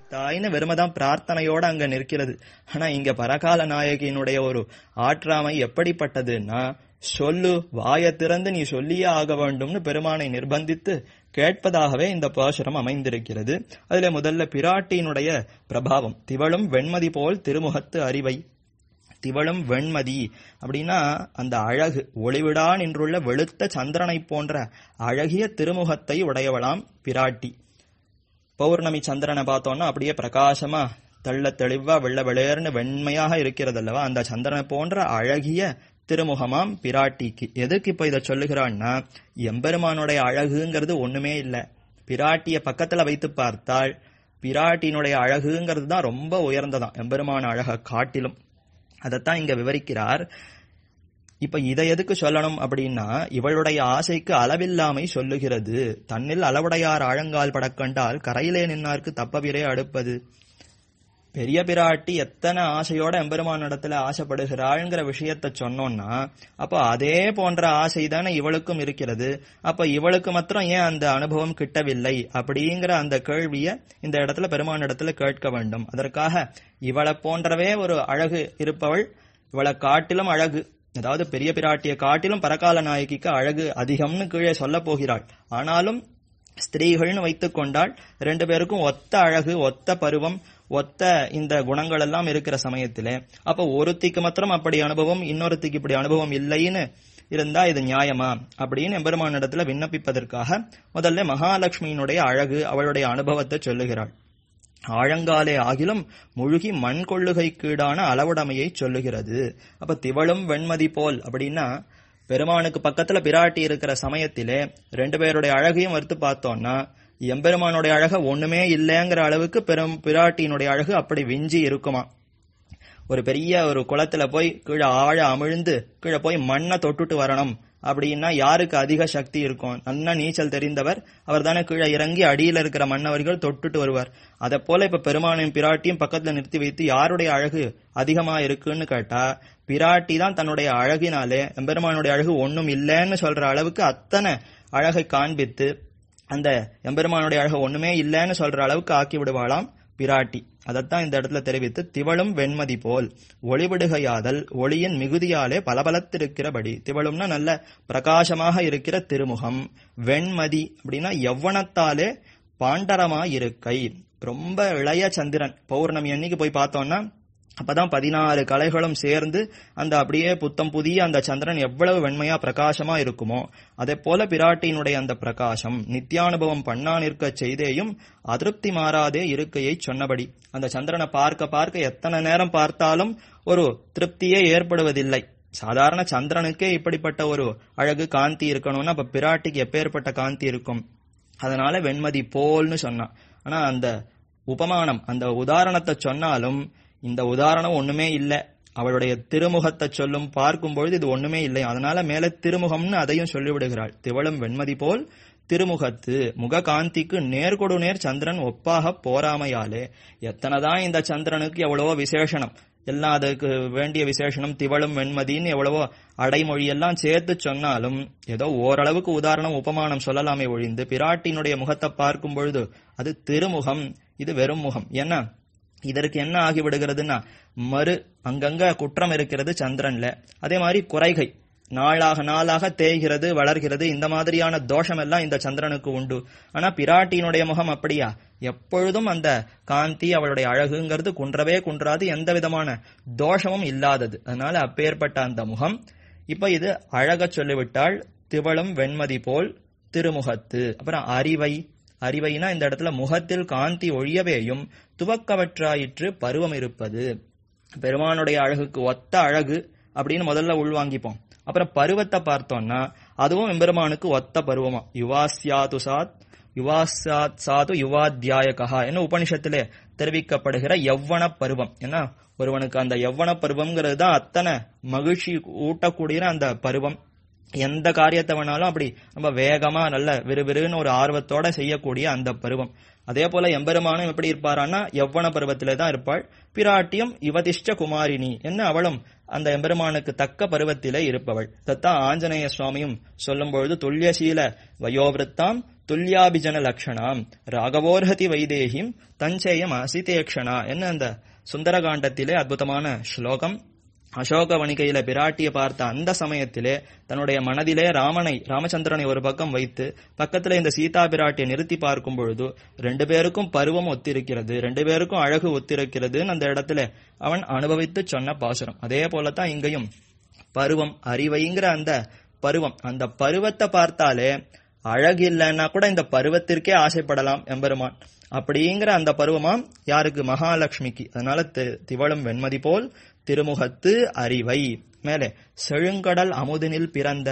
தாய்னு வெறுமதான் பிரார்த்தனையோட அங்க நிற்கிறது ஆனா இங்க பரகால நாயகியினுடைய ஒரு ஆற்றாமை எப்படிப்பட்டதுன்னா சொல்லு வாயை திறந்து நீ சொல்லியே ஆக வேண்டும்னு பெருமானை நிர்பந்தித்து கேட்பதாகவே இந்த பாசுரம் அமைந்திருக்கிறது அதுல முதல்ல பிராட்டியினுடைய பிரபாவம் திவளும் வெண்மதி போல் திருமுகத்து அறிவை திவளும் வெண்மதி அப்படின்னா அந்த அழகு ஒளிவிடா நின்றுள்ள வெளுத்த சந்திரனை போன்ற அழகிய திருமுகத்தை உடையவளாம் பிராட்டி பௌர்ணமி சந்திரனை பார்த்தோம்னா அப்படியே பிரகாசமா தெள்ள தெளிவா வெள்ள வெளியர்னு வெண்மையாக இருக்கிறது அல்லவா அந்த சந்திரனை போன்ற அழகிய திருமுகமாம் பிராட்டிக்கு எதுக்கு இப்ப இதை சொல்லுகிறான்னா எம்பெருமானுடைய அழகுங்கிறது ஒண்ணுமே இல்ல பிராட்டிய பக்கத்துல வைத்து பார்த்தால் பிராட்டியினுடைய அழகுங்கிறது தான் ரொம்ப உயர்ந்ததாம் எம்பெருமான அழக காட்டிலும் அதைத்தான் இங்க விவரிக்கிறார் இப்ப இதை எதுக்கு சொல்லணும் அப்படின்னா இவளுடைய ஆசைக்கு அளவில்லாமை சொல்லுகிறது தன்னில் அளவுடையார் ஆழங்கால் படக்கண்டால் கரையிலே நின்னார்க்கு தப்பவிரே அடுப்பது பெரிய பிராட்டி எத்தனை ஆசையோட எம்பெருமான் இடத்துல ஆசைப்படுகிறாள்ங்கிற விஷயத்த சொன்னோம்னா அப்போ அதே போன்ற ஆசை தானே இவளுக்கும் இருக்கிறது அப்ப இவளுக்கு மாத்திரம் ஏன் அந்த அனுபவம் கிட்டவில்லை அப்படிங்கிற அந்த கேள்விய இந்த இடத்துல பெருமான் இடத்துல கேட்க வேண்டும் அதற்காக இவளை போன்றவே ஒரு அழகு இருப்பவள் இவளை காட்டிலும் அழகு அதாவது பெரிய பிராட்டிய காட்டிலும் பரகால நாயகிக்கு அழகு அதிகம்னு கீழே சொல்ல போகிறாள் ஆனாலும் ஸ்திரீகள்னு வைத்துக் கொண்டால் ரெண்டு பேருக்கும் ஒத்த அழகு ஒத்த பருவம் ஒத்த இந்த குணங்கள் எல்லாம் இருக்கிற சமயத்திலே அப்ப ஒருத்திக்கு மாத்திரம் அப்படி அனுபவம் இன்னொருத்திக்கு இப்படி அனுபவம் இல்லைன்னு இருந்தா இது நியாயமா அப்படின்னு எம்பெருமான் இடத்துல விண்ணப்பிப்பதற்காக முதல்ல மகாலட்சுமியினுடைய அழகு அவளுடைய அனுபவத்தை சொல்லுகிறாள் ஆழங்காலே ஆகிலும் முழுகி மண் கொள்ளுகை கீடான அளவுடைமையை சொல்லுகிறது அப்ப திவளும் வெண்மதி போல் அப்படின்னா பெருமானுக்கு பக்கத்துல பிராட்டி இருக்கிற சமயத்திலே ரெண்டு பேருடைய அழகையும் வறுத்து பார்த்தோம்னா எம்பெருமானுடைய அழக ஒண்ணுமே இல்லைங்கிற அளவுக்கு பெரும் பிராட்டியினுடைய அழகு அப்படி விஞ்சி இருக்குமா ஒரு பெரிய ஒரு குளத்துல போய் கீழே ஆழ அமிழ்ந்து கீழே போய் மண்ணை தொட்டுட்டு வரணும் அப்படின்னா யாருக்கு அதிக சக்தி இருக்கும் நல்லா நீச்சல் தெரிந்தவர் அவர் தானே கீழே இறங்கி அடியில இருக்கிற மன்னவர்கள் தொட்டுட்டு வருவார் அதை போல இப்ப பெருமானையும் பிராட்டியும் பக்கத்துல நிறுத்தி வைத்து யாருடைய அழகு அதிகமா இருக்குன்னு கேட்டா பிராட்டி தான் தன்னுடைய அழகினாலே எம்பெருமானுடைய அழகு ஒண்ணும் இல்லைன்னு சொல்ற அளவுக்கு அத்தனை அழகை காண்பித்து அந்த எம்பெருமானுடைய அழகு ஒண்ணுமே இல்லைன்னு சொல்ற அளவுக்கு ஆக்கி விடுவாளாம் பிராட்டி அதைத்தான் இந்த இடத்துல தெரிவித்து திவளும் வெண்மதி போல் ஒளிவிடுகையாதல் ஒளியின் மிகுதியாலே பளபளத்திருக்கிறபடி திவளும்னா நல்ல பிரகாசமாக இருக்கிற திருமுகம் வெண்மதி அப்படின்னா யவ்வனத்தாலே பாண்டரமா இருக்கை ரொம்ப இளைய சந்திரன் பௌர்ணமி அன்னைக்கு போய் பார்த்தோம்னா அப்பதான் பதினாறு கலைகளும் சேர்ந்து அந்த அப்படியே புத்தம் புதிய அந்த சந்திரன் எவ்வளவு வெண்மையா பிரகாசமா இருக்குமோ அதே போல பிராட்டியினுடைய அந்த பிரகாசம் நித்தியானுபவம் பண்ணா நிற்க செய்தேயும் அதிருப்தி மாறாதே இருக்கையை சொன்னபடி அந்த சந்திரனை பார்க்க பார்க்க எத்தனை நேரம் பார்த்தாலும் ஒரு திருப்தியே ஏற்படுவதில்லை சாதாரண சந்திரனுக்கே இப்படிப்பட்ட ஒரு அழகு காந்தி இருக்கணும்னா அப்ப பிராட்டிக்கு எப்பேற்பட்ட காந்தி இருக்கும் அதனால வெண்மதி போல்னு சொன்னான் ஆனா அந்த உபமானம் அந்த உதாரணத்தை சொன்னாலும் இந்த உதாரணம் ஒண்ணுமே இல்ல அவளுடைய திருமுகத்தை சொல்லும் பார்க்கும்பொழுது இது ஒண்ணுமே இல்லை அதனால மேல திருமுகம்னு அதையும் சொல்லிவிடுகிறாள் திவளும் வெண்மதி போல் திருமுகத்து முக காந்திக்கு நேர்கொடு நேர் சந்திரன் ஒப்பாக போராமையாலே எத்தனைதான் இந்த சந்திரனுக்கு எவ்வளவோ விசேஷனம் எல்லாம் அதுக்கு வேண்டிய விசேஷனம் திவளும் வெண்மதின்னு எவ்வளவோ அடைமொழி எல்லாம் சேர்த்து சொன்னாலும் ஏதோ ஓரளவுக்கு உதாரணம் உபமானம் சொல்லலாமே ஒழிந்து பிராட்டினுடைய முகத்தை பார்க்கும் பொழுது அது திருமுகம் இது வெறும் முகம் ஏன்னா இதற்கு என்ன ஆகி விடுகிறதுன்னா மறு அங்கங்க குற்றம் இருக்கிறது சந்திரன்ல அதே மாதிரி குறைகை நாளாக நாளாக தேய்கிறது வளர்கிறது இந்த மாதிரியான தோஷம் எல்லாம் இந்த சந்திரனுக்கு உண்டு ஆனா பிராட்டியினுடைய முகம் அப்படியா எப்பொழுதும் அந்த காந்தி அவளுடைய அழகுங்கிறது குன்றவே குன்றாது எந்த விதமான தோஷமும் இல்லாதது அதனால அப்பேற்பட்ட அந்த முகம் இப்ப இது அழக சொல்லிவிட்டால் திவளும் வெண்மதி போல் திருமுகத்து அப்புறம் அறிவை அறிவைனா இந்த இடத்துல முகத்தில் காந்தி ஒழியவேயும் துவக்கவற்றாயிற்று பருவம் இருப்பது பெருமானுடைய அழகுக்கு ஒத்த அழகு அப்படின்னு முதல்ல உள்வாங்கிப்போம் அப்புறம் பருவத்தை பார்த்தோம்னா அதுவும் எம்பெருமானுக்கு ஒத்த பருவமா யுவாஸ்யாது சாத் யுவாசாத் சாது யுவாத்தியாயகா என்ன உபனிஷத்திலே தெரிவிக்கப்படுகிற யவ்வன பருவம் ஏன்னா ஒருவனுக்கு அந்த யவ்வன பருவம்ங்கிறது தான் அத்தனை மகிழ்ச்சி ஊட்டக்கூடிய அந்த பருவம் எந்த காரியத்தை வேணாலும் அப்படி ரொம்ப வேகமா நல்ல விறுவிறுன்னு ஒரு ஆர்வத்தோட செய்யக்கூடிய அந்த பருவம் அதே போல எம்பெருமானும் எப்படி இருப்பாரான்னா யவ்வன பருவத்திலே தான் இருப்பாள் பிராட்டியும் யுவதிஷ்ட குமாரினி என்ன அவளும் அந்த எம்பெருமானுக்கு தக்க பருவத்திலே இருப்பவள் தத்தான் ஆஞ்சநேய சுவாமியும் சொல்லும்பொழுது துல்லியசீல வயோவிருத்தாம் துல்யாபிஜன லக்ஷணாம் ராகவோர்ஹதி வைதேகிம் தஞ்சேயம் அசிதேக்ஷணா என்ன அந்த சுந்தரகாண்டத்திலே அற்புதமான ஸ்லோகம் அசோக வணிகையில பிராட்டியை பார்த்த அந்த சமயத்திலே தன்னுடைய மனதிலே ராமனை ராமச்சந்திரனை ஒரு பக்கம் வைத்து பக்கத்துல இந்த சீதா பிராட்டியை நிறுத்தி பார்க்கும் பொழுது ரெண்டு பேருக்கும் பருவம் ஒத்திருக்கிறது ரெண்டு பேருக்கும் அழகு ஒத்திருக்கிறதுன்னு அந்த இடத்துல அவன் அனுபவித்து சொன்ன பாசுரம் அதே போலதான் இங்கேயும் பருவம் அறிவைங்கிற அந்த பருவம் அந்த பருவத்தை பார்த்தாலே அழகு இல்லைன்னா கூட இந்த பருவத்திற்கே ஆசைப்படலாம் எம்பெருமான் அப்படிங்கிற அந்த பருவமாம் யாருக்கு மகாலட்சுமிக்கு அதனால தி- திவளும் வெண்மதி போல் திருமுகத்து அறிவை மேலே செழுங்கடல் அமுதினில் பிறந்த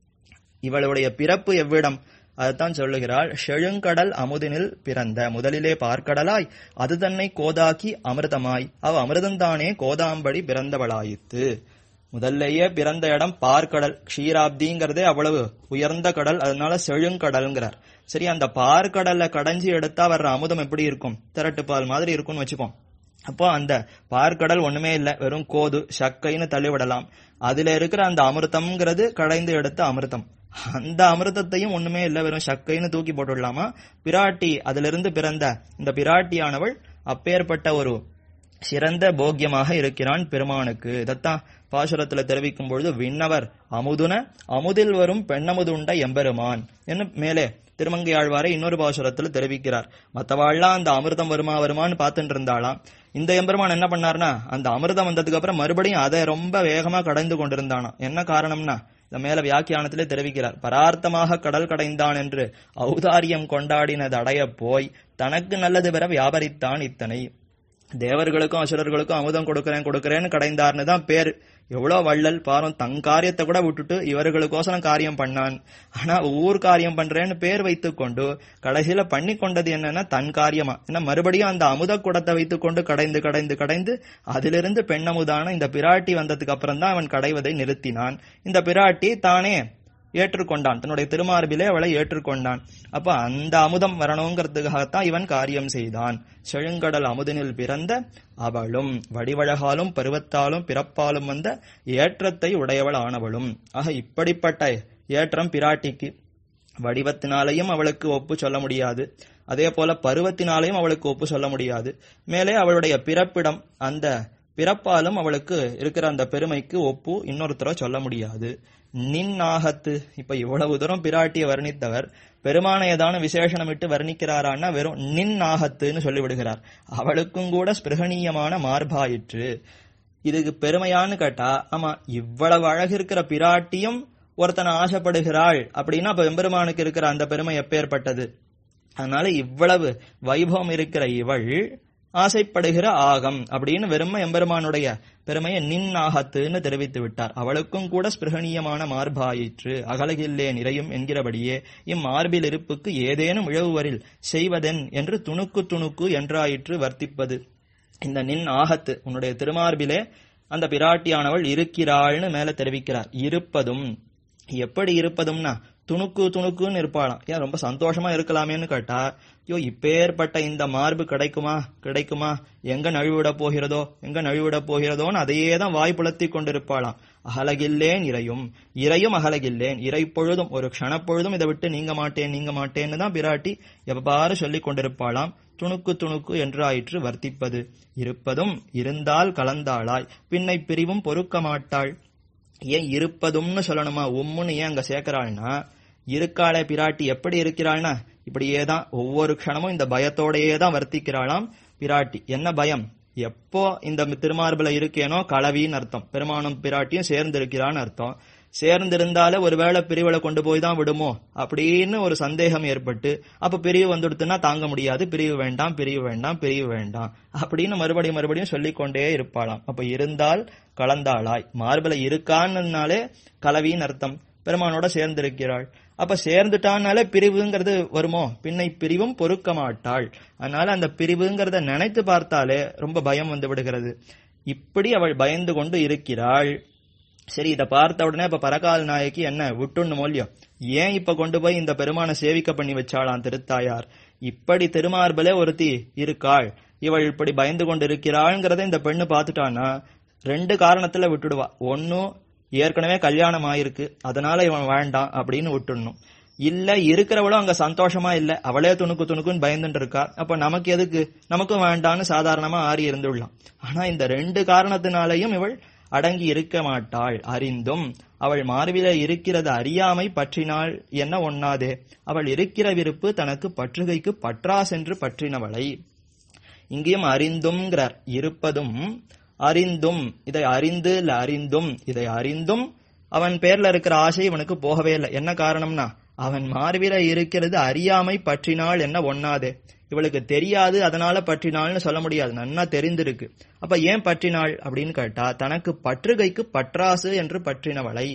இவளுடைய பிறப்பு எவ்விடம் அதுதான் சொல்லுகிறாள் செழுங்கடல் அமுதினில் பிறந்த முதலிலே பார்க்கடலாய் அது தன்னை கோதாக்கி அமிர்தமாய் அவ அமிர்தந்தானே கோதாம்படி பிறந்தவளாயித்து முதல்லேயே பிறந்த இடம் பார்க்கடல் க்ஷீராப்திங்கிறதே அவ்வளவு உயர்ந்த கடல் அதனால செழுங்கடல்ங்கிறார் சரி அந்த பார்க்கடல்ல கடைஞ்சி எடுத்தா வர்ற அமுதம் எப்படி இருக்கும் திரட்டு பால் மாதிரி இருக்கும்னு வச்சுப்போம் அப்போ அந்த பார்க்கடல் ஒண்ணுமே இல்ல வெறும் கோது சக்கைன்னு தள்ளிவிடலாம் அதுல இருக்கிற அந்த அமிர்தம்ங்கிறது கடைந்து எடுத்த அமிர்தம் அந்த அமிர்தத்தையும் ஒண்ணுமே இல்ல வெறும் சக்கைன்னு தூக்கி போட்டுடலாமா பிராட்டி அதிலிருந்து பிறந்த இந்த பிராட்டியானவள் அப்பேற்பட்ட ஒரு சிறந்த போக்கியமாக இருக்கிறான் பெருமானுக்கு இதத்தான் பாசுரத்துல தெரிவிக்கும் பொழுது விண்ணவர் அமுதுன அமுதில் வரும் பெண்ணமுதுண்ட எம்பெருமான் என்று மேலே திருமங்கை ஆழ்வாரை இன்னொரு பாசுரத்துல தெரிவிக்கிறார் மத்தவாள்லாம் அந்த அமிர்தம் வருமா வருமான்னு பார்த்துட்டு இருந்தாளாம் இந்த எம்பெருமான் என்ன பண்ணார்னா அந்த அமிர்தம் வந்ததுக்கு அப்புறம் மறுபடியும் அதை ரொம்ப வேகமா கடைந்து கொண்டிருந்தானாம் என்ன காரணம்னா இந்த மேல வியாக்கியானத்திலே தெரிவிக்கிறார் பரார்த்தமாக கடல் கடைந்தான் என்று ஔதாரியம் கொண்டாடினது அடைய போய் தனக்கு நல்லது பெற வியாபரித்தான் இத்தனை தேவர்களுக்கும் அசுரர்களுக்கும் அமுதம் கொடுக்கறேன் கொடுக்கறேன்னு கடைந்தார்னு தான் பேர் எவ்வளவு வள்ளல் பாரம் தன் காரியத்தை கூட விட்டுட்டு இவர்களுக்கோசரம் காரியம் பண்ணான் ஆனா ஊர் காரியம் பண்றேன்னு பேர் வைத்துக் கொண்டு கடைசியில பண்ணி கொண்டது என்னன்னா தன் காரியமா ஏன்னா மறுபடியும் அந்த அமுத குடத்தை வைத்துக் கொண்டு கடைந்து கடைந்து கடைந்து அதிலிருந்து பெண்ணமுதான இந்த பிராட்டி வந்ததுக்கு அப்புறம் தான் அவன் கடைவதை நிறுத்தினான் இந்த பிராட்டி தானே ஏற்றுக்கொண்டான் தன்னுடைய திருமார்பிலே அவளை ஏற்றுக்கொண்டான் அப்ப அந்த அமுதம் வரணுங்கிறதுக்காகத்தான் இவன் காரியம் செய்தான் செழுங்கடல் அமுதனில் பிறந்த அவளும் வடிவழகாலும் பருவத்தாலும் பிறப்பாலும் வந்த ஏற்றத்தை உடையவள் ஆனவளும் ஆக இப்படிப்பட்ட ஏற்றம் பிராட்டிக்கு வடிவத்தினாலையும் அவளுக்கு ஒப்பு சொல்ல முடியாது அதே போல பருவத்தினாலையும் அவளுக்கு ஒப்பு சொல்ல முடியாது மேலே அவளுடைய பிறப்பிடம் அந்த பிறப்பாலும் அவளுக்கு இருக்கிற அந்த பெருமைக்கு ஒப்பு இன்னொருத்தர சொல்ல முடியாது நின் ஆகத்து இப்ப இவ்வளவு தூரம் பிராட்டியை வர்ணித்தவர் பெருமானை ஏதான விசேஷணமிட்டு வர்ணிக்கிறாரான்னா வெறும் நின் ஆகத்துன்னு சொல்லிவிடுகிறார் அவளுக்கும் கூட ஸ்பிருகணீயமான மார்பாயிற்று இதுக்கு பெருமையான்னு கேட்டா ஆமா இவ்வளவு அழகு இருக்கிற பிராட்டியும் ஒருத்தனை ஆசைப்படுகிறாள் அப்படின்னா அப்ப எம்பெருமானுக்கு இருக்கிற அந்த பெருமை எப்பேற்பட்டது அதனால இவ்வளவு வைபவம் இருக்கிற இவள் ஆசைப்படுகிற ஆகம் அப்படின்னு வெறும எம்பெருமானுடைய பெருமையை நின் ஆகத்துன்னு தெரிவித்து விட்டார் அவளுக்கும் கூட ஸ்பிருகணீயமான மார்பாயிற்று அகலகில்லே நிறையும் என்கிறபடியே இம்மார்பில் இருப்புக்கு ஏதேனும் இழவுவரில் செய்வதென் என்று துணுக்கு துணுக்கு என்றாயிற்று வர்த்திப்பது இந்த நின் ஆகத்து உன்னுடைய திருமார்பிலே அந்த பிராட்டியானவள் இருக்கிறாள்னு மேல தெரிவிக்கிறார் இருப்பதும் எப்படி இருப்பதும்னா துணுக்கு துணுக்குன்னு இருப்பாளாம் ஏன் ரொம்ப சந்தோஷமா இருக்கலாமேன்னு கேட்டா ஐயோ இப்பேற்பட்ட இந்த மார்பு கிடைக்குமா கிடைக்குமா எங்க நழுவிட போகிறதோ எங்க நழுவிட போகிறதோன்னு அதையே தான் வாய் புலத்தி கொண்டிருப்பாளாம் அகலகில்லேன் இறையும் இறையும் அகலகில்லேன் இறை பொழுதும் ஒரு க்ஷணப்பொழுதும் இதை விட்டு நீங்க மாட்டேன் நீங்க மாட்டேன்னு தான் பிராட்டி எவ்வாறு சொல்லிக் கொண்டிருப்பாளாம் துணுக்கு துணுக்கு என்றாயிற்று வர்த்திப்பது இருப்பதும் இருந்தால் கலந்தாளாய் பின்னை பிரிவும் பொறுக்க மாட்டாள் ஏன் இருப்பதும்னு சொல்லணுமா உம்முன்னு ஏன் அங்க சேர்க்கிறாள்னா இருக்காளே பிராட்டி எப்படி இருக்கிறாள்னா இப்படியே தான் ஒவ்வொரு க்ஷணமும் இந்த பயத்தோடையே தான் வர்த்திக்கிறாளாம் பிராட்டி என்ன பயம் எப்போ இந்த திருமார்புல இருக்கேனோ களவின்னு அர்த்தம் பெருமானும் பிராட்டியும் சேர்ந்து இருக்கிறான்னு அர்த்தம் சேர்ந்திருந்தாலே ஒருவேளை பிரிவுல கொண்டு போய் தான் விடுமோ அப்படின்னு ஒரு சந்தேகம் ஏற்பட்டு அப்ப பிரிவு வந்துடுத்துன்னா தாங்க முடியாது பிரிவு வேண்டாம் பிரிவு வேண்டாம் பிரிவு வேண்டாம் அப்படின்னு மறுபடியும் மறுபடியும் சொல்லிக்கொண்டே இருப்பாளாம் அப்ப இருந்தால் கலந்தாளாய் மார்புல இருக்கான்னாலே கலவின்னு அர்த்தம் பெருமானோட சேர்ந்திருக்கிறாள் அப்ப சேர்ந்துட்டானாலே பிரிவுங்கிறது வருமோ பின்னை பிரிவும் பொறுக்க மாட்டாள் அதனால அந்த பிரிவுங்கிறத நினைத்து பார்த்தாலே ரொம்ப பயம் வந்து விடுகிறது இப்படி அவள் பயந்து கொண்டு இருக்கிறாள் சரி இதை பார்த்த உடனே இப்ப பரகால் நாயகி என்ன விட்டுன்னு மூலியம் ஏன் இப்ப கொண்டு போய் இந்த பெருமானை சேவிக்க பண்ணி வச்சாளாம் திருத்தாயார் இப்படி திருமார்பலே ஒருத்தி இருக்காள் இவள் இப்படி பயந்து கொண்டு இருக்கிறாள்ங்கிறத இந்த பெண்ணு பார்த்துட்டானா ரெண்டு காரணத்துல விட்டுடுவா ஒன்னும் ஏற்கனவே கல்யாணம் ஆயிருக்கு அதனால இவன் வேண்டாம் அப்படின்னு விட்டுடணும் இல்ல இருக்கிறவளும் அங்க சந்தோஷமா இல்ல அவளே துணுக்கு துணுக்குன்னு பயந்துட்டு இருக்கா அப்ப நமக்கு எதுக்கு நமக்கும் வேண்டான்னு சாதாரணமா ஆறி இருந்துடலாம் ஆனா இந்த ரெண்டு காரணத்தினாலையும் இவள் அடங்கி இருக்க மாட்டாள் அறிந்தும் அவள் மார்பில இருக்கிறது அறியாமை பற்றினாள் என்ன ஒண்ணாதே அவள் இருக்கிற விருப்பு தனக்கு பற்றுகைக்கு பற்றா சென்று பற்றினவளை இங்கேயும் அறிந்தும்ங்கிறார் இருப்பதும் அறிந்தும் இதை அறிந்து இல்ல அறிந்தும் இதை அறிந்தும் அவன் பேர்ல இருக்கிற ஆசை இவனுக்கு போகவே இல்லை என்ன காரணம்னா அவன் மார்பில இருக்கிறது அறியாமை பற்றினாள் என்ன ஒண்ணாதே இவளுக்கு தெரியாது அதனால பற்றினாள்னு சொல்ல முடியாது நன்னா தெரிந்திருக்கு அப்ப ஏன் பற்றினாள் அப்படின்னு கேட்டா தனக்கு பற்றுகைக்கு பற்றாசு என்று பற்றினவளை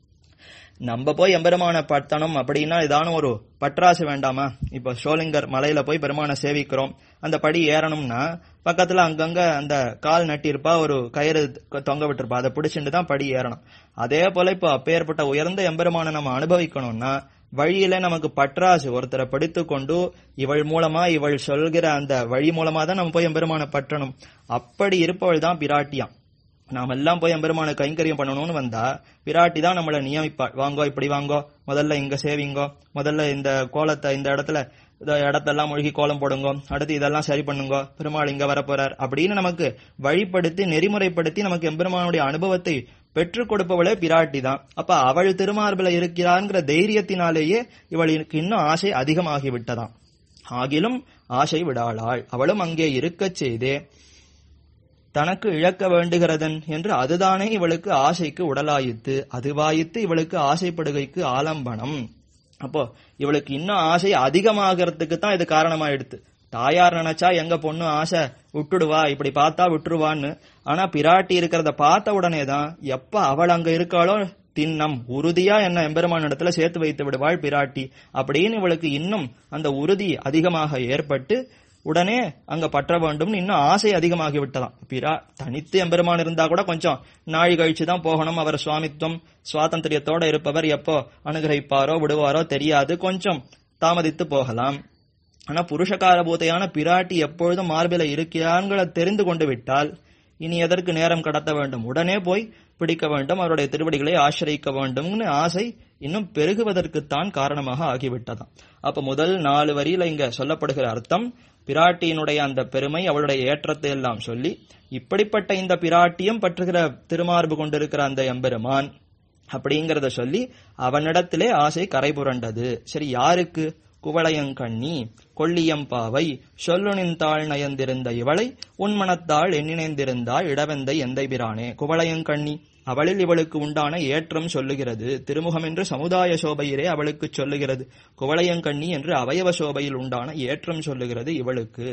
நம்ம போய் எம்பெருமான பத்தணும் அப்படின்னா இதான ஒரு பற்றாசு வேண்டாமா இப்ப சோலிங்கர் மலையில போய் பெருமானை சேவிக்கிறோம் அந்த படி ஏறணும்னா பக்கத்துல அங்கங்க அந்த கால் நட்டிருப்பா ஒரு கயிறு தொங்க விட்டுருப்பா அதை பிடிச்சிட்டு தான் படி ஏறணும் அதே போல இப்போ அப்பேற்பட்ட உயர்ந்த எம்பெருமானை நம்ம அனுபவிக்கணும்னா வழியில நமக்கு பற்றாசு ஒருத்தரை படித்து கொண்டு இவள் மூலமா இவள் சொல்கிற அந்த வழி மூலமா தான் நம்ம போய் எம்பெருமானை பற்றணும் அப்படி இருப்பவள் தான் பிராட்டியாம் நாம் எல்லாம் போய் எம்பெருமான கைங்கரியம் பண்ணணும்னு வந்தா பிராட்டி தான் நம்மளை நியமிப்பாள் வாங்கோ இப்படி வாங்கோ முதல்ல இங்க சேவிங்கோ முதல்ல இந்த கோலத்தை இந்த இடத்துல இந்த இடத்தெல்லாம் மூழ்கி கோலம் போடுங்க அடுத்து இதெல்லாம் சரி பண்ணுங்க பெருமாள் இங்க வரப்போறார் அப்படின்னு நமக்கு வழிப்படுத்தி நெறிமுறைப்படுத்தி நமக்கு எம்பெருமானுடைய அனுபவத்தை பெற்றுக் கொடுப்பவளே பிராட்டி தான் அப்ப அவள் திருமார்பில இருக்கிறாங்கிற தைரியத்தினாலேயே இவளுக்கு இன்னும் ஆசை அதிகமாகி விட்டதாம் ஆகிலும் ஆசை விடாளாள் அவளும் அங்கே இருக்கச் செய்தே தனக்கு இழக்க வேண்டுகிறதன் என்று அதுதானே இவளுக்கு ஆசைக்கு உடலாயித்து அதுவாயித்து இவளுக்கு ஆசைப்படுகைக்கு ஆலம்பனம் அப்போ இவளுக்கு இன்னும் ஆசை அதிகமாகறதுக்கு தான் இது காரணமாயிடுத்து தாயார் நினைச்சா எங்க பொண்ணு ஆசை விட்டுடுவா இப்படி பார்த்தா விட்டுருவான்னு ஆனா பிராட்டி இருக்கிறத பார்த்த உடனே தான் எப்ப அவள் அங்க இருக்காளோ திண்ணம் உறுதியா என்ன எம்பெருமான் இடத்துல சேர்த்து வைத்து விடுவாள் பிராட்டி அப்படின்னு இவளுக்கு இன்னும் அந்த உறுதி அதிகமாக ஏற்பட்டு உடனே அங்க பற்ற வேண்டும் இன்னும் ஆசை அதிகமாகி விட்டதாம் பிரா தனித்து எம்பெருமான் இருந்தா கூட கொஞ்சம் நாழி கழிச்சு தான் போகணும் அவர் சுவாமித்துவம் சுவாதந்திரியத்தோட இருப்பவர் எப்போ அனுகிரகிப்பாரோ விடுவாரோ தெரியாது கொஞ்சம் தாமதித்து போகலாம் ஆனா புருஷகார பூதையான பிராட்டி எப்பொழுதும் மார்பில இருக்கிறான்களை தெரிந்து கொண்டு விட்டால் இனி எதற்கு நேரம் கடத்த வேண்டும் உடனே போய் பிடிக்க வேண்டும் அவருடைய திருவடிகளை ஆசிரியிக்க வேண்டும்னு ஆசை இன்னும் பெருகுவதற்குத்தான் காரணமாக ஆகிவிட்டதாம் அப்ப முதல் நாலு வரியில இங்க சொல்லப்படுகிற அர்த்தம் பிராட்டியினுடைய அந்த பெருமை அவளுடைய ஏற்றத்தை எல்லாம் சொல்லி இப்படிப்பட்ட இந்த பிராட்டியும் பற்றுகிற திருமார்பு கொண்டிருக்கிற அந்த எம்பெருமான் அப்படிங்கறத சொல்லி அவனிடத்திலே ஆசை கரை புரண்டது சரி யாருக்கு குவளையங்கண்ணி கொள்ளியம்பாவை சொல்லுனின்தாள் நயந்திருந்த இவளை உன்மனத்தாள் எண்ணிணைந்திருந்தாள் இடவெந்தை எந்தை பிரானே குவளையங்கண்ணி அவளில் இவளுக்கு உண்டான ஏற்றம் சொல்லுகிறது திருமுகம் என்று சமுதாய சோபையிலே அவளுக்கு சொல்லுகிறது குவளையங்கண்ணி என்று அவயவ சோபையில் உண்டான ஏற்றம் சொல்லுகிறது இவளுக்கு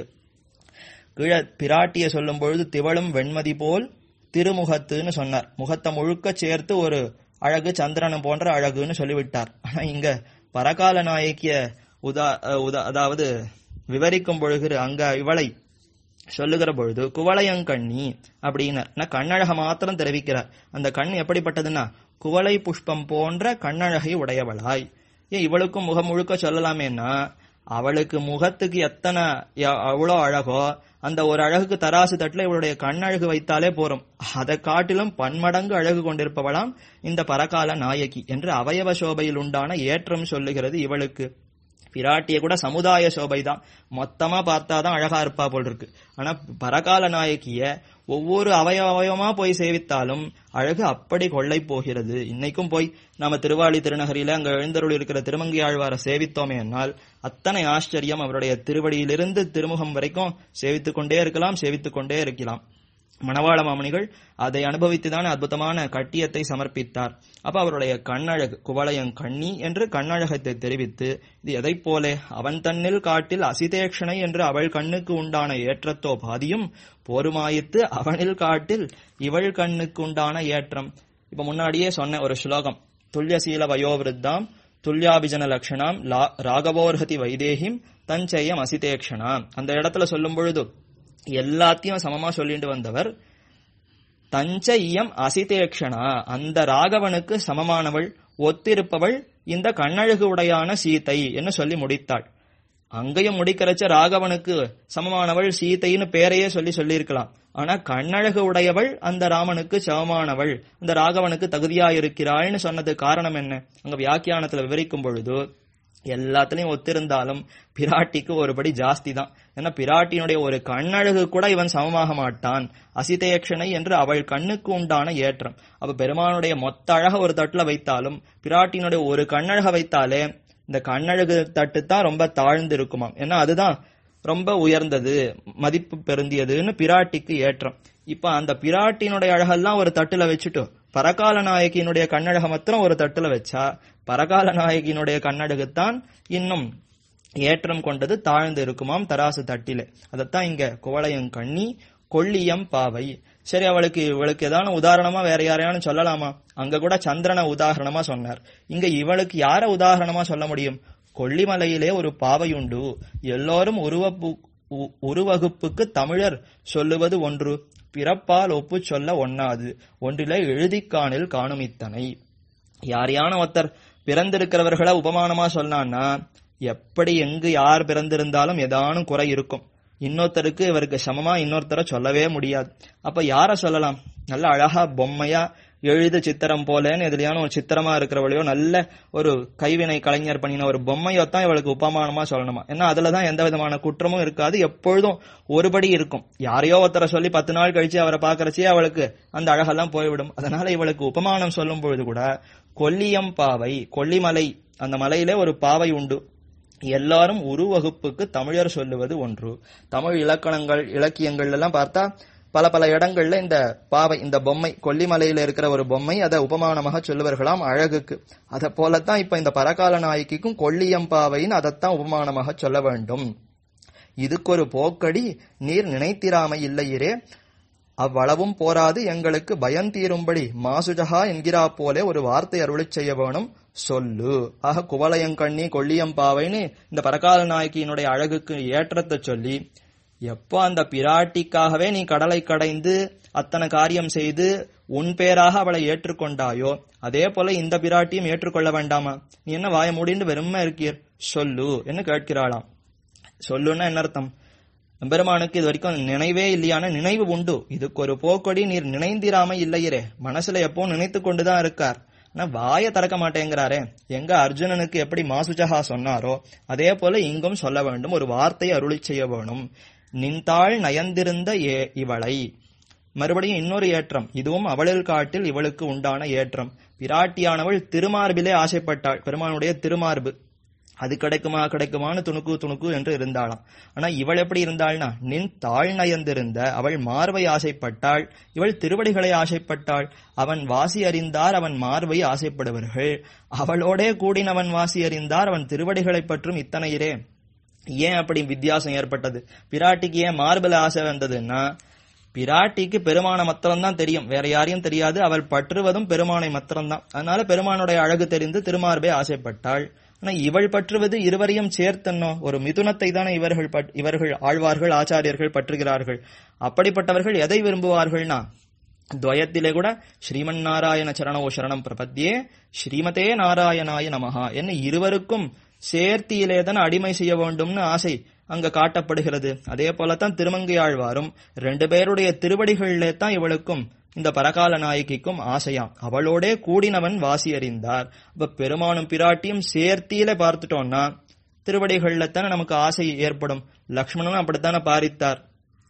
கீழ பிராட்டிய சொல்லும் பொழுது திவளும் வெண்மதி போல் திருமுகத்துன்னு சொன்னார் முகத்தை முழுக்க சேர்த்து ஒரு அழகு சந்திரனம் போன்ற அழகுன்னு சொல்லிவிட்டார் ஆனா இங்க பரகால நாயக்கிய உதா உதா அதாவது விவரிக்கும் பொழுது அங்க இவளை சொல்லுகிற பொழுது குவளையங்கண்ணி அப்படின்னார் கண்ணழக மாத்திரம் தெரிவிக்கிறார் அந்த கண் எப்படிப்பட்டதுன்னா குவளை புஷ்பம் போன்ற கண்ணழகை உடையவளாய் ஏன் இவளுக்கும் முகம் முழுக்க சொல்லலாமேன்னா அவளுக்கு முகத்துக்கு எத்தனை அவ்வளோ அழகோ அந்த ஒரு அழகுக்கு தராசு தட்டுல இவளுடைய கண்ணழகு வைத்தாலே போறோம் அதை காட்டிலும் பன்மடங்கு அழகு கொண்டிருப்பவளாம் இந்த பரகால நாயகி என்று அவயவ சோபையில் உண்டான ஏற்றம் சொல்லுகிறது இவளுக்கு பிராட்டிய கூட சமுதாய சோபை தான் மொத்தமா பார்த்தாதான் அழகா இருப்பா போல் இருக்கு ஆனா பரகால நாயகிய ஒவ்வொரு அவயவயமா போய் சேவித்தாலும் அழகு அப்படி கொள்ளை போகிறது இன்னைக்கும் போய் நாம திருவாளி திருநகரில அங்க எழுந்தருள் இருக்கிற திருமங்கி ஆழ்வார சேவித்தோமே என்னால் அத்தனை ஆச்சரியம் அவருடைய திருவடியிலிருந்து திருமுகம் வரைக்கும் சேவித்துக் கொண்டே இருக்கலாம் சேவித்துக் கொண்டே இருக்கலாம் மணவாள மாமணிகள் அதை அனுபவித்துதான் அற்புதமான கட்டியத்தை சமர்ப்பித்தார் அப்ப அவருடைய கண்ணழகு குவளையங் கண்ணி என்று கண்ணழகத்தை தெரிவித்து இது எதை போலே அவன் தன்னில் காட்டில் அசிதேக்ஷனை என்று அவள் கண்ணுக்கு உண்டான ஏற்றத்தோ பாதியும் போருமாயித்து அவனில் காட்டில் இவள் கண்ணுக்கு உண்டான ஏற்றம் இப்ப முன்னாடியே சொன்ன ஒரு ஸ்லோகம் துல்லியசீல வயோவிருத்தாம் துல்யாபிஜன லட்சணாம் ராகவோர்ஹதி வைதேகிம் தஞ்செய்யம் அசிதேக்ஷணாம் அந்த இடத்துல சொல்லும் பொழுது எல்லாத்தையும் சமமா சொல்லிட்டு வந்தவர் தஞ்ச இயம் அசிதேக்ஷனா அந்த ராகவனுக்கு சமமானவள் ஒத்திருப்பவள் இந்த கண்ணழகு உடையான சீதை என்று சொல்லி முடித்தாள் அங்கேயும் முடிக்கிறச்ச ராகவனுக்கு சமமானவள் சீதைன்னு பேரையே சொல்லி சொல்லியிருக்கலாம் ஆனா கண்ணழகு உடையவள் அந்த ராமனுக்கு சமமானவள் அந்த ராகவனுக்கு தகுதியா இருக்கிறாள்னு சொன்னது காரணம் என்ன அங்க வியாக்கியானத்துல விவரிக்கும் பொழுது எல்லாத்துலயும் ஒத்திருந்தாலும் பிராட்டிக்கு ஒருபடி ஜாஸ்தி தான் ஏன்னா பிராட்டியினுடைய ஒரு கண்ணழகு கூட இவன் சமமாக மாட்டான் அசிதேக்ஷனை என்று அவள் கண்ணுக்கு உண்டான ஏற்றம் அப்ப பெருமானுடைய மொத்த அழக ஒரு தட்டுல வைத்தாலும் பிராட்டியினுடைய ஒரு கண்ணழக வைத்தாலே இந்த கண்ணழகு தட்டு தான் ரொம்ப தாழ்ந்து இருக்குமாம் ஏன்னா அதுதான் ரொம்ப உயர்ந்தது மதிப்பு பெருந்தியதுன்னு பிராட்டிக்கு ஏற்றம் இப்ப அந்த பிராட்டினுடைய அழகெல்லாம் ஒரு தட்டுல வச்சுட்டு பரகால நாயகியினுடைய கண்ணழக மாத்திரம் ஒரு தட்டுல வச்சா பரகால நாயகியினுடைய கண்ணழகுத்தான் இன்னும் ஏற்றம் கொண்டது தாழ்ந்து இருக்குமாம் தராசு தட்டிலே அதத்தான் இங்க குவளையம் கண்ணி கொள்ளியம் பாவை சரி அவளுக்கு இவளுக்கு ஏதான உதாரணமா வேற யாரையானு சொல்லலாமா அங்க கூட சந்திரனை உதாரணமா சொன்னார் இங்க இவளுக்கு யார உதாரணமா சொல்ல முடியும் கொல்லிமலையிலே ஒரு பாவை உண்டு எல்லோரும் உருவப்பு உ- உருவகுப்புக்கு தமிழர் சொல்லுவது ஒன்று பிறப்பால் ஒப்பு சொல்ல ஒண்ணாது ஒன்றிலே எழுதிக்காணில் காணும் இத்தனை யாரையான ஒருத்தர் பிறந்திருக்கிறவர்களை உபமானமா சொன்னான்னா எப்படி எங்கு யார் பிறந்திருந்தாலும் ஏதானும் குறை இருக்கும் இன்னொருத்தருக்கு இவருக்கு சமமா இன்னொருத்தரை சொல்லவே முடியாது அப்ப யார சொல்லலாம் நல்ல அழகா பொம்மையா எழுது சித்திரம் போலன்னு எதுலையான ஒரு சித்திரமா இருக்கிறவளையோ நல்ல ஒரு கைவினை கலைஞர் பண்ணின ஒரு பொம்மையோ தான் இவளுக்கு உபமானமா சொல்லணுமா ஏன்னா அதுலதான் எந்த விதமான குற்றமும் இருக்காது எப்பொழுதும் ஒருபடி இருக்கும் யாரையோ ஒருத்தரை சொல்லி பத்து நாள் கழிச்சு அவரை பாக்குறச்சே அவளுக்கு அந்த அழகெல்லாம் போய்விடும் அதனால இவளுக்கு உபமானம் சொல்லும் பொழுது கூட கொல்லியம் பாவை கொல்லிமலை அந்த மலையிலே ஒரு பாவை உண்டு எல்லாரும் உருவகுப்புக்கு தமிழர் சொல்லுவது ஒன்று தமிழ் இலக்கணங்கள் இலக்கியங்கள் எல்லாம் பார்த்தா பல பல இடங்கள்ல இந்த பாவை இந்த பொம்மை கொல்லிமலையில இருக்கிற ஒரு பொம்மை அதை உபமானமாக சொல்லுவார்களாம் அழகுக்கு அதை போலத்தான் இப்ப இந்த பரகால நாயகிக்கும் கொல்லியம் பாவைன்னு அதைத்தான் உபமானமாக சொல்ல வேண்டும் இதுக்கு ஒரு போக்கடி நீர் நினைத்திராமை இல்லையிரே அவ்வளவும் போராது எங்களுக்கு பயந்தீரும்படி மாசுஜகா என்கிறா போலே ஒரு வார்த்தை அருளிச் செய்ய வேணும் சொல்லு ஆக குவளையங்கண்ணி கொள்ளியம்பாவைன்னு இந்த பரகால நாயகியினுடைய அழகுக்கு ஏற்றத்தை சொல்லி எப்போ அந்த பிராட்டிக்காகவே நீ கடலை கடைந்து அத்தனை காரியம் செய்து உன் பேராக அவளை ஏற்றுக்கொண்டாயோ அதே போல இந்த பிராட்டியும் ஏற்றுக்கொள்ள வேண்டாமா நீ என்ன வாய மூடிண்டு வெறுமை இருக்கீர் சொல்லு என்று கேட்கிறாளாம் சொல்லுன்னா என்ன அர்த்தம் எம்பெருமானுக்கு இது வரைக்கும் நினைவே இல்லையான நினைவு உண்டு இதுக்கு ஒரு போக்கொடி நீர் நினைந்திராம இல்லையரே மனசுல எப்போ நினைத்து கொண்டுதான் இருக்கார் ஆனா வாய திறக்க மாட்டேங்கிறாரே எங்க அர்ஜுனனுக்கு எப்படி மாசுஜகா சொன்னாரோ அதே போல இங்கும் சொல்ல வேண்டும் ஒரு வார்த்தை அருளி செய்ய வேணும் நின்தாள் நயந்திருந்த ஏ இவளை மறுபடியும் இன்னொரு ஏற்றம் இதுவும் அவளில் காட்டில் இவளுக்கு உண்டான ஏற்றம் பிராட்டியானவள் திருமார்பிலே ஆசைப்பட்டாள் பெருமானுடைய திருமார்பு அது கிடைக்குமா கிடைக்குமான்னு துணுக்கு துணுக்கு என்று இருந்தாளாம் ஆனா இவள் எப்படி இருந்தாள்னா நின் தாழ் நயந்திருந்த அவள் மார்பை ஆசைப்பட்டாள் இவள் திருவடிகளை ஆசைப்பட்டாள் அவன் வாசி அறிந்தார் அவன் மார்பை ஆசைப்படுவர்கள் அவளோடே கூடினவன் வாசி அறிந்தார் அவன் திருவடிகளைப் பற்றும் இத்தனையிரே ஏன் அப்படி வித்தியாசம் ஏற்பட்டது பிராட்டிக்கு ஏன் மார்பில் ஆசை வந்ததுன்னா பிராட்டிக்கு பெருமான மாத்திரம்தான் தெரியும் வேற யாரையும் தெரியாது அவள் பற்றுவதும் பெருமானை மாத்திரம்தான் அதனால பெருமானுடைய அழகு தெரிந்து திருமார்பே ஆசைப்பட்டாள் ஆனா இவள் பற்றுவது இருவரையும் சேர்த்தன்னோ ஒரு மிதுனத்தை தானே இவர்கள் பட்- இவர்கள் ஆழ்வார்கள் ஆச்சாரியர்கள் பற்றுகிறார்கள் அப்படிப்பட்டவர்கள் எதை விரும்புவார்கள்னா துவயத்திலே கூட ஸ்ரீமன் நாராயண சரணோ சரணம் பிரபத்தியே ஸ்ரீமதே நாராயணாய நமஹா என்ன இருவருக்கும் சேர்த்தியிலே தான் அடிமை செய்ய வேண்டும்னு ஆசை அங்க காட்டப்படுகிறது அதே போலத்தான் திருமங்கையாழ்வாரும் ரெண்டு பேருடைய திருவடிகளிலே தான் இவளுக்கும் இந்த பரகால நாயகிக்கும் ஆசையாம் அவளோடே கூடினவன் வாசி அறிந்தார் அப்ப பெருமானும் பிராட்டியும் சேர்த்தியில பார்த்துட்டோம்னா திருவடிகள்ல தானே நமக்கு ஆசை ஏற்படும் லக்ஷ்மணனும் அப்படித்தானே பாரித்தார்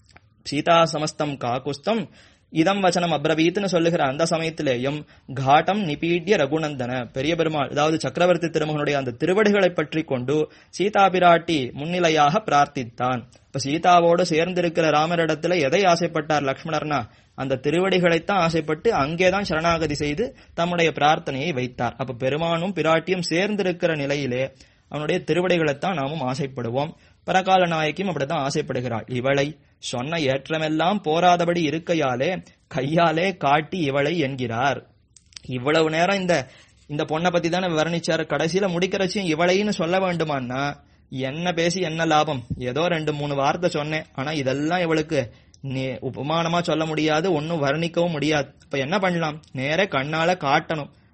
சீதா சமஸ்தம் காகுஸ்தம் இதம் வச்சனம் அப்ரவீத்னு சொல்லுகிற அந்த சமயத்திலேயும் காட்டம் நிபீட்ய ரகுநந்தன பெரிய பெருமாள் அதாவது சக்கரவர்த்தி திருமகனுடைய அந்த திருவடிகளை பற்றி கொண்டு சீதா பிராட்டி முன்னிலையாக பிரார்த்தித்தான் இப்ப சீதாவோடு சேர்ந்திருக்கிற ராமரிடத்துல எதை ஆசைப்பட்டார் லக்ஷ்மணர்னா அந்த திருவடிகளைத்தான் ஆசைப்பட்டு அங்கேதான் சரணாகதி செய்து தம்முடைய பிரார்த்தனையை வைத்தார் அப்ப பெருமானும் பிராட்டியும் சேர்ந்திருக்கிற நிலையிலே அவனுடைய திருவடிகளைத்தான் நாமும் ஆசைப்படுவோம் பரகால நாயகியும் அப்படித்தான் ஆசைப்படுகிறாள் இவளை சொன்ன ஏற்றமெல்லாம் போராதபடி இருக்கையாலே கையாலே காட்டி இவளை என்கிறார் இவ்வளவு நேரம் இந்த இந்த பொண்ணை பத்தி தானே வர்ணிச்சார் கடைசியில முடிக்கிறச்சும் இவளைன்னு சொல்ல வேண்டுமான்னா என்ன பேசி என்ன லாபம் ஏதோ ரெண்டு மூணு வார்த்தை சொன்னேன் ஆனா இதெல்லாம் இவளுக்கு நீ உபமானமா சொல்ல முடியாது ஒன்னும் வர்ணிக்கவும் முடியாது இப்ப என்ன பண்ணலாம் நேர கண்ணால காட்டணும்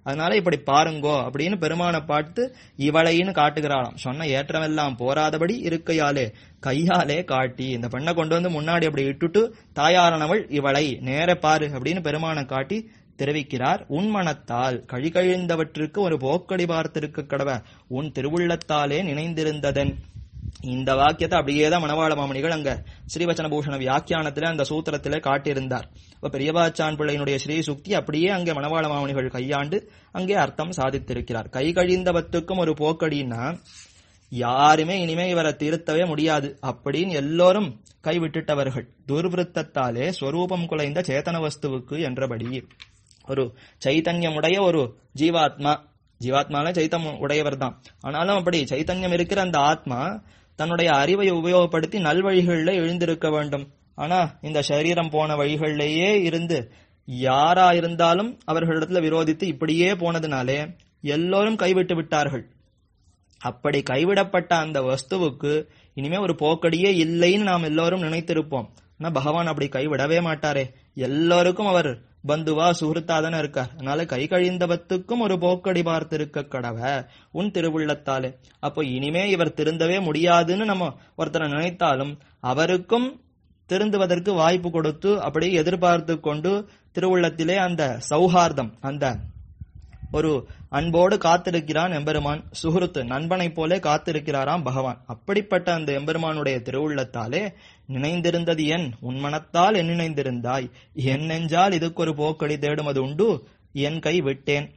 அதனால இப்படி பாருங்கோ அப்படின்னு பெருமானை பார்த்து இவளைன்னு காட்டுகிறாளாம் சொன்ன ஏற்றமெல்லாம் போராதபடி இருக்கையாலே கையாலே காட்டி இந்த பெண்ணை கொண்டு வந்து முன்னாடி அப்படி இட்டுட்டு தாயாரானவள் இவளை நேர பாரு அப்படின்னு பெருமானை காட்டி தெரிவிக்கிறார் உன் மனத்தால் கழிகழிந்தவற்றுக்கு ஒரு போக்கடி பார்த்திருக்க கடவ உன் திருவுள்ளத்தாலே நினைந்திருந்ததன் இந்த வாக்கியத்தை அப்படியே தான் மணவாள மாமணிகள் அங்க ஸ்ரீவச்சன பூஷண வியாக்கியானத்துல அந்த சூத்திரத்திலே காட்டியிருந்தார் இப்ப பெரியவாச்சான் பிள்ளையினுடைய ஸ்ரீ சுக்தி அப்படியே அங்கே மணவாள மாமணிகள் கையாண்டு அங்கே அர்த்தம் சாதித்திருக்கிறார் கை கழிந்தவத்துக்கும் ஒரு போக்கடின்னா யாருமே இனிமே இவரை திருத்தவே முடியாது அப்படின்னு எல்லோரும் கைவிட்டுட்டவர்கள் துர்விருத்தத்தாலே ஸ்வரூபம் குலைந்த சேத்தன வஸ்துவுக்கு என்றபடி ஒரு சைத்தன்யமுடைய ஒரு ஜீவாத்மா ஜீவாத்மால சைத்தன்யம் உடையவர் தான் ஆனாலும் அப்படி சைத்தன்யம் இருக்கிற அந்த ஆத்மா தன்னுடைய அறிவை உபயோகப்படுத்தி நல்வழிகளில் எழுந்திருக்க வேண்டும் ஆனா இந்த சரீரம் போன வழிகளிலேயே இருந்து யாரா இருந்தாலும் அவர்களிடத்துல விரோதித்து இப்படியே போனதுனாலே எல்லோரும் கைவிட்டு விட்டார்கள் அப்படி கைவிடப்பட்ட அந்த வஸ்துவுக்கு இனிமே ஒரு போக்கடியே இல்லைன்னு நாம் எல்லோரும் நினைத்திருப்போம் ஆனா பகவான் அப்படி கைவிடவே மாட்டாரே எல்லோருக்கும் அவர் பந்துவா சுகிருத்தா தானே இருக்கார் அதனால கை கழிந்தவத்துக்கும் ஒரு போக்கடி பார்த்திருக்க கடவ உன் திருவுள்ளத்தாலே அப்போ இனிமே இவர் திருந்தவே முடியாதுன்னு நம்ம ஒருத்தரை நினைத்தாலும் அவருக்கும் திருந்துவதற்கு வாய்ப்பு கொடுத்து அப்படி எதிர்பார்த்து கொண்டு திருவுள்ளத்திலே அந்த சௌஹார்தம் அந்த ஒரு அன்போடு காத்திருக்கிறான் எம்பெருமான் சுஹுருத்து நண்பனைப் போலே காத்திருக்கிறாராம் பகவான் அப்படிப்பட்ட அந்த எம்பெருமானுடைய திருவுள்ளத்தாலே நினைந்திருந்தது என் உன் மனத்தால் என் நினைந்திருந்தாய் என் நெஞ்சால் இதுக்கு ஒரு போக்கடி தேடுமது உண்டு என் கை விட்டேன்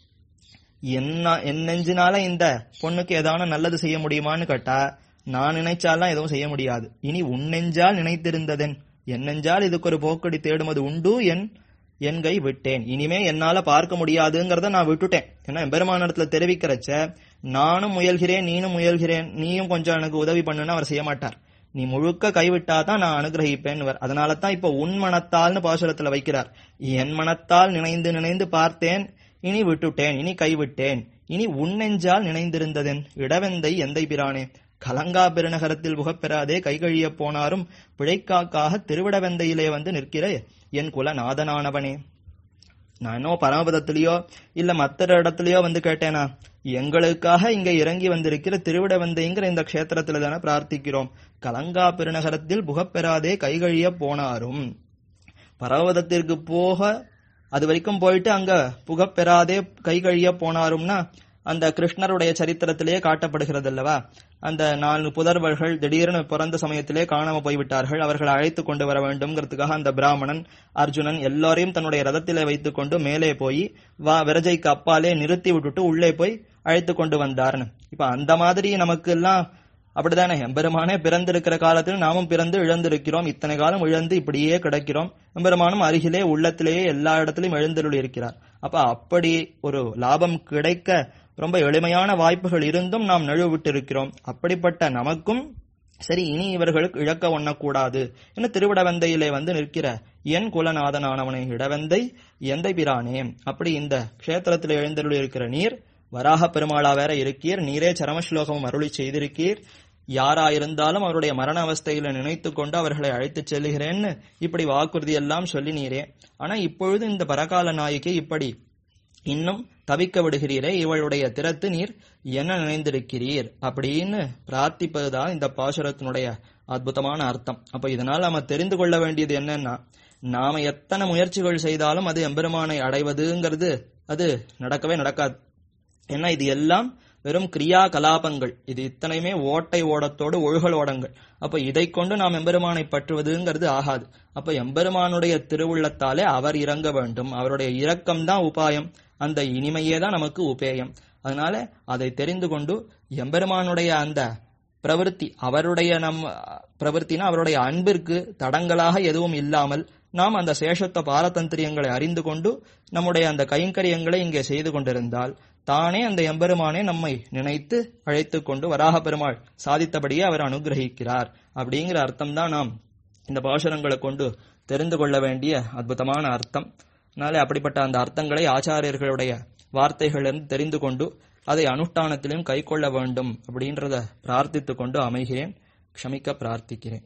என்ன என் நெஞ்சினால இந்த பொண்ணுக்கு ஏதான நல்லது செய்ய முடியுமான்னு கேட்டா நான் நினைச்சாலாம் எதுவும் செய்ய முடியாது இனி உன் நெஞ்சால் நினைத்திருந்ததென் என் நெஞ்சால் இதுக்கு ஒரு போக்கடி தேடுமது உண்டு என் என் கை விட்டேன் இனிமே என்னால பார்க்க முடியாதுங்கிறத நான் விட்டுட்டேன் ஏன்னா எம்பெருமானிடத்துல தெரிவிக்கிறச்ச நானும் முயல்கிறேன் நீனும் முயல்கிறேன் நீயும் கொஞ்சம் எனக்கு உதவி பண்ணுன்னு அவர் செய்ய மாட்டார் நீ முழுக்க கைவிட்டாதான் நான் அனுகிரகிப்பேன் அதனால தான் இப்ப உன் மனத்தால்னு பாசுரத்துல வைக்கிறார் என் மனத்தால் நினைந்து நினைந்து பார்த்தேன் இனி விட்டுட்டேன் இனி கைவிட்டேன் இனி உன் நெஞ்சால் நினைந்திருந்ததென் இடவெந்தை எந்தை பிரானே கலங்கா பெருநகரத்தில் புகப்பெறாதே கைகழிய போனாரும் பிழைக்காக்காக திருவிடவெந்தையிலே வந்து நிற்கிற என் குலநாதனானவனே நான் இன்னும் பரமபதத்திலேயோ இல்ல மற்ற இடத்துலயோ வந்து கேட்டேனா எங்களுக்காக இங்க இறங்கி வந்திருக்கிற திருவிடவந்தைங்கிற இந்த க்ஷேத்திரத்துல தானே பிரார்த்திக்கிறோம் கலங்கா பெருநகரத்தில் புகப்பெறாதே கைகழிய போனாரும் பரமபதத்திற்கு போக அது வரைக்கும் போயிட்டு அங்க புகப்பெறாதே கைகழிய போனாரும்னா அந்த கிருஷ்ணருடைய சரித்திரத்திலேயே காட்டப்படுகிறது அல்லவா அந்த நாலு புதர்வர்கள் திடீர்னு பிறந்த சமயத்திலே காணாம போய்விட்டார்கள் அவர்களை அழைத்து கொண்டு வர வேண்டும்ங்கிறதுக்காக அந்த பிராமணன் அர்ஜுனன் எல்லாரையும் தன்னுடைய ரதத்திலே வைத்துக் கொண்டு மேலே போய் வா விரஜைக்கு அப்பாலே நிறுத்தி விட்டுட்டு உள்ளே போய் அழைத்து கொண்டு வந்தார்னு இப்ப அந்த மாதிரி நமக்கு எல்லாம் அப்படித்தானே எம்பெருமானே பிறந்திருக்கிற காலத்தில் நாமும் பிறந்து இழந்திருக்கிறோம் இத்தனை காலம் இழந்து இப்படியே கிடக்கிறோம் எம்பெருமானும் அருகிலே உள்ளத்திலேயே எல்லா இடத்திலும் எழுந்தருள் இருக்கிறார் அப்ப அப்படி ஒரு லாபம் கிடைக்க ரொம்ப எளிமையான வாய்ப்புகள் இருந்தும் நாம் நழுவிட்டு இருக்கிறோம் அப்படிப்பட்ட நமக்கும் சரி இனி இவர்களுக்கு இழக்க ஒண்ணக்கூடாது என்ன திருவிடவந்தையிலே வந்து நிற்கிற என் குலநாதனானவனை இடவந்தை எந்தை பிரானே அப்படி இந்த க்ஷேத்திரத்தில் எழுந்தருள் இருக்கிற நீர் வராக பெருமாளா வேற இருக்கீர் நீரே சரமஸ்லோகமும் அருளி செய்திருக்கீர் யாராயிருந்தாலும் அவருடைய மரண அவஸ்தையில நினைத்து கொண்டு அவர்களை அழைத்துச் செல்லுகிறேன்னு இப்படி வாக்குறுதி எல்லாம் சொல்லி நீரே ஆனா இப்பொழுது இந்த பரகால நாயகி இப்படி இன்னும் தவிக்க விடுகிறீரே இவளுடைய திறத்து நீர் என்ன நினைந்திருக்கிறீர் அப்படின்னு பிரார்த்திப்பதுதான் இந்த பாசுரத்தினுடைய அற்புதமான அர்த்தம் அப்ப இதனால் நாம தெரிந்து கொள்ள வேண்டியது என்னன்னா நாம எத்தனை முயற்சிகள் செய்தாலும் அது எம்பெருமானை அடைவதுங்கிறது அது நடக்கவே நடக்காது ஏன்னா இது எல்லாம் வெறும் கிரியா கலாபங்கள் இது இத்தனையுமே ஓட்டை ஓடத்தோடு ஒழுகல் ஓடங்கள் அப்ப இதை கொண்டு நாம் எம்பெருமானை பற்றுவதுங்கிறது ஆகாது அப்ப எம்பெருமானுடைய திருவுள்ளத்தாலே அவர் இறங்க வேண்டும் அவருடைய இரக்கம் தான் உபாயம் அந்த இனிமையே தான் நமக்கு உபேயம் அதனால அதை தெரிந்து கொண்டு எம்பெருமானுடைய அந்த பிரவருத்தி அவருடைய நம் பிரவருத்தினா அவருடைய அன்பிற்கு தடங்களாக எதுவும் இல்லாமல் நாம் அந்த சேஷத்த பாரதந்திரியங்களை அறிந்து கொண்டு நம்முடைய அந்த கைங்கரியங்களை இங்கே செய்து கொண்டிருந்தால் தானே அந்த எம்பெருமானே நம்மை நினைத்து அழைத்து கொண்டு வராக பெருமாள் சாதித்தபடியே அவர் அனுகிரகிக்கிறார் அப்படிங்கிற அர்த்தம் தான் நாம் இந்த பாசுரங்களை கொண்டு தெரிந்து கொள்ள வேண்டிய அற்புதமான அர்த்தம் அதனாலே அப்படிப்பட்ட அந்த அர்த்தங்களை ஆச்சாரியர்களுடைய வார்த்தைகளிலிருந்து தெரிந்து கொண்டு அதை அனுஷ்டானத்திலும் கைக்கொள்ள வேண்டும் அப்படின்றத பிரார்த்தித்து கொண்டு அமைகிறேன் க்ஷமிக்க பிரார்த்திக்கிறேன்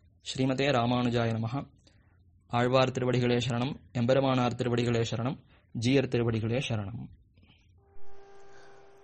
ஸ்ரீமதே ராமானுஜாய நமகா ஆழ்வார் திருவடிகளே சரணம் எம்பெருமானார் திருவடிகளே சரணம் ஜீயர் திருவடிகளே சரணம்